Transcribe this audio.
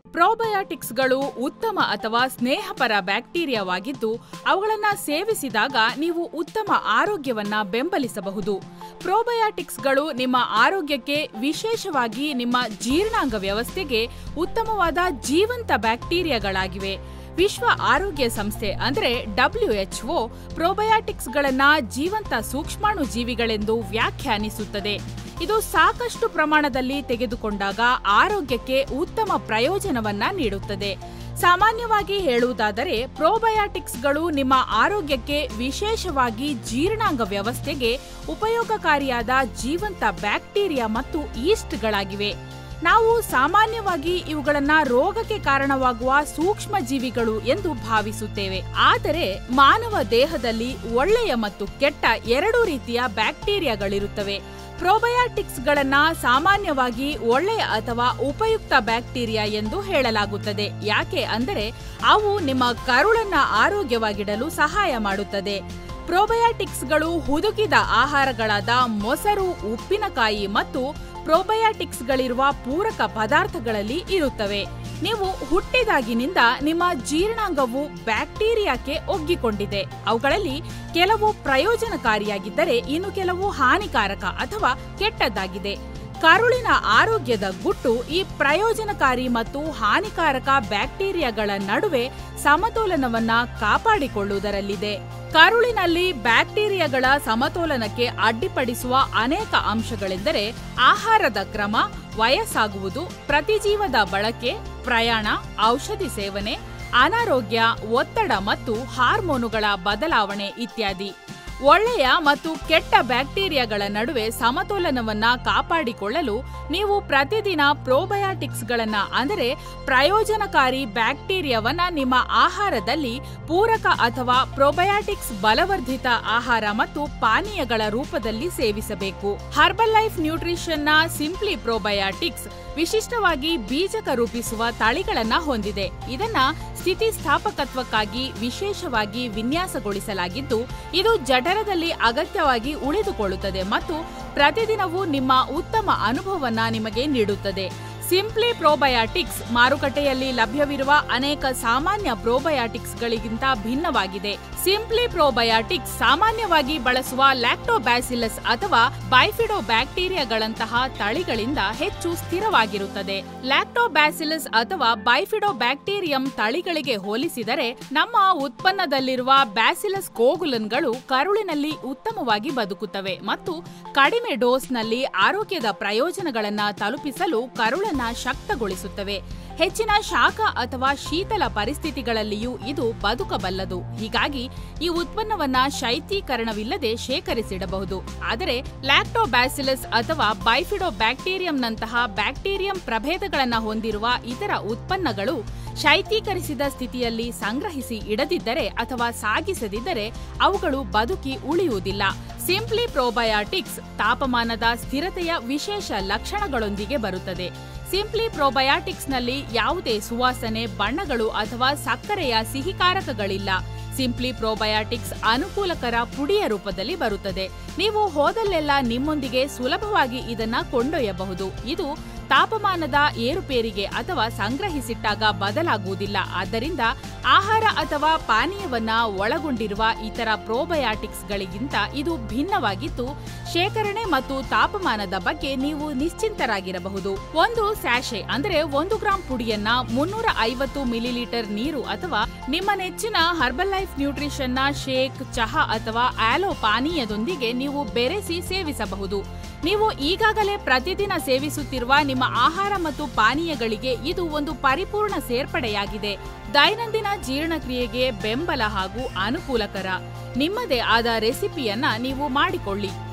ಪ್ರೋಬಯಾಟಿಕ್ಸ್ಗಳು ಉತ್ತಮ ಅಥವಾ ಸ್ನೇಹಪರ ಬ್ಯಾಕ್ಟೀರಿಯಾವಾಗಿದ್ದು ಅವುಗಳನ್ನು ಸೇವಿಸಿದಾಗ ನೀವು ಉತ್ತಮ ಆರೋಗ್ಯವನ್ನ ಬೆಂಬಲಿಸಬಹುದು ಪ್ರೋಬಯಾಟಿಕ್ಸ್ಗಳು ನಿಮ್ಮ ಆರೋಗ್ಯಕ್ಕೆ ವಿಶೇಷವಾಗಿ ನಿಮ್ಮ ಜೀರ್ಣಾಂಗ ವ್ಯವಸ್ಥೆಗೆ ಉತ್ತಮವಾದ ಜೀವಂತ ಬ್ಯಾಕ್ಟೀರಿಯಾಗಳಾಗಿವೆ ವಿಶ್ವ ಆರೋಗ್ಯ ಸಂಸ್ಥೆ ಅಂದರೆ ಡಬ್ಲ್ಯುಎಚ್ಒ ಪ್ರೋಬಯಾಟಿಕ್ಸ್ಗಳನ್ನ ಜೀವಂತ ಸೂಕ್ಷ್ಮಾಣು ಜೀವಿಗಳೆಂದು ವ್ಯಾಖ್ಯಾನಿಸುತ್ತದೆ ಇದು ಸಾಕಷ್ಟು ಪ್ರಮಾಣದಲ್ಲಿ ತೆಗೆದುಕೊಂಡಾಗ ಆರೋಗ್ಯಕ್ಕೆ ಉತ್ತಮ ಪ್ರಯೋಜನವನ್ನ ನೀಡುತ್ತದೆ ಸಾಮಾನ್ಯವಾಗಿ ಹೇಳುವುದಾದರೆ ಪ್ರೋಬಯಾಟಿಕ್ಸ್ಗಳು ನಿಮ್ಮ ಆರೋಗ್ಯಕ್ಕೆ ವಿಶೇಷವಾಗಿ ಜೀರ್ಣಾಂಗ ವ್ಯವಸ್ಥೆಗೆ ಉಪಯೋಗಕಾರಿಯಾದ ಜೀವಂತ ಬ್ಯಾಕ್ಟೀರಿಯಾ ಮತ್ತು ಈಸ್ಟ್ಗಳಾಗಿವೆ ನಾವು ಸಾಮಾನ್ಯವಾಗಿ ಇವುಗಳನ್ನ ರೋಗಕ್ಕೆ ಕಾರಣವಾಗುವ ಸೂಕ್ಷ್ಮ ಜೀವಿಗಳು ಎಂದು ಭಾವಿಸುತ್ತೇವೆ ಆದರೆ ಮಾನವ ದೇಹದಲ್ಲಿ ಒಳ್ಳೆಯ ಮತ್ತು ಕೆಟ್ಟ ಎರಡೂ ರೀತಿಯ ಬ್ಯಾಕ್ಟೀರಿಯಾಗಳಿರುತ್ತವೆ ಪ್ರೋಬಯಾಟಿಕ್ಸ್ಗಳನ್ನ ಸಾಮಾನ್ಯವಾಗಿ ಒಳ್ಳೆಯ ಅಥವಾ ಉಪಯುಕ್ತ ಬ್ಯಾಕ್ಟೀರಿಯಾ ಎಂದು ಹೇಳಲಾಗುತ್ತದೆ ಯಾಕೆ ಅಂದರೆ ಅವು ನಿಮ್ಮ ಕರುಳನ್ನ ಆರೋಗ್ಯವಾಗಿಡಲು ಸಹಾಯ ಮಾಡುತ್ತದೆ ಪ್ರೋಬಯಾಟಿಕ್ಸ್ಗಳು ಹುದುಗಿದ ಆಹಾರಗಳಾದ ಮೊಸರು ಉಪ್ಪಿನಕಾಯಿ ಮತ್ತು ಪ್ರೋಬಯಾಟಿಕ್ಸ್ಗಳಿರುವ ಪೂರಕ ಪದಾರ್ಥಗಳಲ್ಲಿ ಇರುತ್ತವೆ ನೀವು ಹುಟ್ಟಿದಾಗಿನಿಂದ ನಿಮ್ಮ ಜೀರ್ಣಾಂಗವು ಬ್ಯಾಕ್ಟೀರಿಯಾಕ್ಕೆ ಒಗ್ಗಿಕೊಂಡಿದೆ ಅವುಗಳಲ್ಲಿ ಕೆಲವು ಪ್ರಯೋಜನಕಾರಿಯಾಗಿದ್ದರೆ ಇನ್ನು ಕೆಲವು ಹಾನಿಕಾರಕ ಅಥವಾ ಕೆಟ್ಟದ್ದಾಗಿದೆ ಕರುಳಿನ ಆರೋಗ್ಯದ ಗುಟ್ಟು ಈ ಪ್ರಯೋಜನಕಾರಿ ಮತ್ತು ಹಾನಿಕಾರಕ ಬ್ಯಾಕ್ಟೀರಿಯಾಗಳ ನಡುವೆ ಸಮತೋಲನವನ್ನ ಕಾಪಾಡಿಕೊಳ್ಳುವುದರಲ್ಲಿದೆ ಕರುಳಿನಲ್ಲಿ ಬ್ಯಾಕ್ಟೀರಿಯಾಗಳ ಸಮತೋಲನಕ್ಕೆ ಅಡ್ಡಿಪಡಿಸುವ ಅನೇಕ ಅಂಶಗಳೆಂದರೆ ಆಹಾರದ ಕ್ರಮ ವಯಸ್ಸಾಗುವುದು ಪ್ರತಿಜೀವದ ಬಳಕೆ ಪ್ರಯಾಣ ಔಷಧಿ ಸೇವನೆ ಅನಾರೋಗ್ಯ ಒತ್ತಡ ಮತ್ತು ಹಾರ್ಮೋನುಗಳ ಬದಲಾವಣೆ ಇತ್ಯಾದಿ ಒಳ್ಳೆಯ ಮತ್ತು ಕೆಟ್ಟ ಬ್ಯಾಕ್ಟೀರಿಯಾಗಳ ನಡುವೆ ಸಮತೋಲನವನ್ನ ಕಾಪಾಡಿಕೊಳ್ಳಲು ನೀವು ಪ್ರತಿದಿನ ಪ್ರೋಬಯಾಟಿಕ್ಸ್ಗಳನ್ನ ಅಂದರೆ ಪ್ರಯೋಜನಕಾರಿ ಬ್ಯಾಕ್ಟೀರಿಯಾವನ್ನ ನಿಮ್ಮ ಆಹಾರದಲ್ಲಿ ಪೂರಕ ಅಥವಾ ಪ್ರೋಬಯಾಟಿಕ್ಸ್ ಬಲವರ್ಧಿತ ಆಹಾರ ಮತ್ತು ಪಾನೀಯಗಳ ರೂಪದಲ್ಲಿ ಸೇವಿಸಬೇಕು ಹರ್ಬಲ್ ಲೈಫ್ ನ್ಯೂಟ್ರಿಷನ್ನ ಸಿಂಪ್ಲಿ ಪ್ರೋಬಯಾಟಿಕ್ಸ್ ವಿಶಿಷ್ಟವಾಗಿ ಬೀಜಕ ರೂಪಿಸುವ ತಳಿಗಳನ್ನ ಹೊಂದಿದೆ ಇದನ್ನ ಸ್ಥಿತಿಸ್ಥಾಪಕತ್ವಕ್ಕಾಗಿ ವಿಶೇಷವಾಗಿ ವಿನ್ಯಾಸಗೊಳಿಸಲಾಗಿದ್ದು ಇದು ಜಠರದಲ್ಲಿ ಅಗತ್ಯವಾಗಿ ಉಳಿದುಕೊಳ್ಳುತ್ತದೆ ಮತ್ತು ಪ್ರತಿದಿನವೂ ನಿಮ್ಮ ಉತ್ತಮ ಅನುಭವವನ್ನ ನಿಮಗೆ ನೀಡುತ್ತದೆ ಸಿಂಪ್ಲಿ ಪ್ರೋಬಯಾಟಿಕ್ಸ್ ಮಾರುಕಟ್ಟೆಯಲ್ಲಿ ಲಭ್ಯವಿರುವ ಅನೇಕ ಸಾಮಾನ್ಯ ಪ್ರೋಬಯಾಟಿಕ್ಸ್ಗಳಿಗಿಂತ ಭಿನ್ನವಾಗಿದೆ ಸಿಂಪ್ಲಿ ಪ್ರೋಬಯಾಟಿಕ್ಸ್ ಸಾಮಾನ್ಯವಾಗಿ ಬಳಸುವ ಲ್ಯಾಕ್ಟೋಬ್ಯಾಸಿಲಸ್ ಅಥವಾ ಬೈಫಿಡೋ ಬ್ಯಾಕ್ಟೀರಿಯಾಗಳಂತಹ ತಳಿಗಳಿಂದ ಹೆಚ್ಚು ಸ್ಥಿರವಾಗಿರುತ್ತದೆ ಲ್ಯಾಕ್ಟೋಬ್ಯಾಸಿಲಸ್ ಅಥವಾ ಬೈಫಿಡೋ ಬ್ಯಾಕ್ಟೀರಿಯಂ ತಳಿಗಳಿಗೆ ಹೋಲಿಸಿದರೆ ನಮ್ಮ ಉತ್ಪನ್ನದಲ್ಲಿರುವ ಬ್ಯಾಸಿಲಸ್ ಕೋಗುಲನ್ಗಳು ಕರುಳಿನಲ್ಲಿ ಉತ್ತಮವಾಗಿ ಬದುಕುತ್ತವೆ ಮತ್ತು ಕಡಿಮೆ ಡೋಸ್ನಲ್ಲಿ ಆರೋಗ್ಯದ ಪ್ರಯೋಜನಗಳನ್ನ ತಲುಪಿಸಲು ಕರುಳನ್ನ ಶಕ್ತಗೊಳಿಸುತ್ತವೆ ಹೆಚ್ಚಿನ ಶಾಖ ಅಥವಾ ಶೀತಲ ಪರಿಸ್ಥಿತಿಗಳಲ್ಲಿಯೂ ಇದು ಬದುಕಬಲ್ಲದು ಹೀಗಾಗಿ ಈ ಉತ್ಪನ್ನವನ್ನ ಶೈತ್ಯೀಕರಣವಿಲ್ಲದೆ ಶೇಖರಿಸಿಡಬಹುದು ಆದರೆ ಲ್ಯಾಕ್ಟೋಬ್ಯಾಸಿಲಸ್ ಅಥವಾ ಬೈಫಿಡೋ ಬ್ಯಾಕ್ಟೀರಿಯಂನಂತಹ ಬ್ಯಾಕ್ಟೀರಿಯಂ ಪ್ರಭೇದಗಳನ್ನ ಹೊಂದಿರುವ ಇತರ ಉತ್ಪನ್ನಗಳು ಶೈತ್ಯೀಕರಿಸಿದ ಸ್ಥಿತಿಯಲ್ಲಿ ಸಂಗ್ರಹಿಸಿ ಇಡದಿದ್ದರೆ ಅಥವಾ ಸಾಗಿಸದಿದ್ದರೆ ಅವುಗಳು ಬದುಕಿ ಉಳಿಯುವುದಿಲ್ಲ ಸಿಂಪ್ಲಿ ಪ್ರೋಬಯಾಟಿಕ್ಸ್ ತಾಪಮಾನದ ಸ್ಥಿರತೆಯ ವಿಶೇಷ ಲಕ್ಷಣಗಳೊಂದಿಗೆ ಬರುತ್ತದೆ ಸಿಂಪ್ಲಿ ಪ್ರೋಬಯಾಟಿಕ್ಸ್ನಲ್ಲಿ ಯಾವುದೇ ಸುವಾಸನೆ ಬಣ್ಣಗಳು ಅಥವಾ ಸಕ್ಕರೆಯ ಸಿಹಿಕಾರಕಗಳಿಲ್ಲ ಸಿಂಪ್ಲಿ ಪ್ರೋಬಯಾಟಿಕ್ಸ್ ಅನುಕೂಲಕರ ಪುಡಿಯ ರೂಪದಲ್ಲಿ ಬರುತ್ತದೆ ನೀವು ಹೋದಲ್ಲೆಲ್ಲ ನಿಮ್ಮೊಂದಿಗೆ ಸುಲಭವಾಗಿ ಇದನ್ನ ಕೊಂಡೊಯ್ಯಬಹುದು ಇದು ತಾಪಮಾನದ ಏರುಪೇರಿಗೆ ಅಥವಾ ಸಂಗ್ರಹಿಸಿಟ್ಟಾಗ ಬದಲಾಗುವುದಿಲ್ಲ ಆದ್ದರಿಂದ ಆಹಾರ ಅಥವಾ ಪಾನೀಯವನ್ನ ಒಳಗೊಂಡಿರುವ ಇತರ ಪ್ರೋಬಯಾಟಿಕ್ಸ್ಗಳಿಗಿಂತ ಇದು ಭಿನ್ನವಾಗಿದ್ದು ಶೇಖರಣೆ ಮತ್ತು ತಾಪಮಾನದ ಬಗ್ಗೆ ನೀವು ನಿಶ್ಚಿಂತರಾಗಿರಬಹುದು ಒಂದು ಸ್ಯಾಶೆ ಅಂದರೆ ಒಂದು ಗ್ರಾಂ ಪುಡಿಯನ್ನ ಮುನ್ನೂರ ಐವತ್ತು ಮಿಲಿಲೀಟರ್ ನೀರು ಅಥವಾ ನಿಮ್ಮ ನೆಚ್ಚಿನ ಹರ್ಬಲ್ ಲೈಫ್ ನ್ಯೂಟ್ರಿಷನ್ನ ಶೇಕ್ ಚಹಾ ಅಥವಾ ಆಲೋ ಪಾನೀಯದೊಂದಿಗೆ ನೀವು ಬೆರೆಸಿ ಸೇವಿಸಬಹುದು ನೀವು ಈಗಾಗಲೇ ಪ್ರತಿದಿನ ಸೇವಿಸುತ್ತಿರುವ ನಿಮ್ಮ ಆಹಾರ ಮತ್ತು ಪಾನೀಯಗಳಿಗೆ ಇದು ಒಂದು ಪರಿಪೂರ್ಣ ಸೇರ್ಪಡೆಯಾಗಿದೆ ದೈನಂದಿನ ಜೀರ್ಣಕ್ರಿಯೆಗೆ ಬೆಂಬಲ ಹಾಗೂ ಅನುಕೂಲಕರ ನಿಮ್ಮದೇ ಆದ ರೆಸಿಪಿಯನ್ನ ನೀವು ಮಾಡಿಕೊಳ್ಳಿ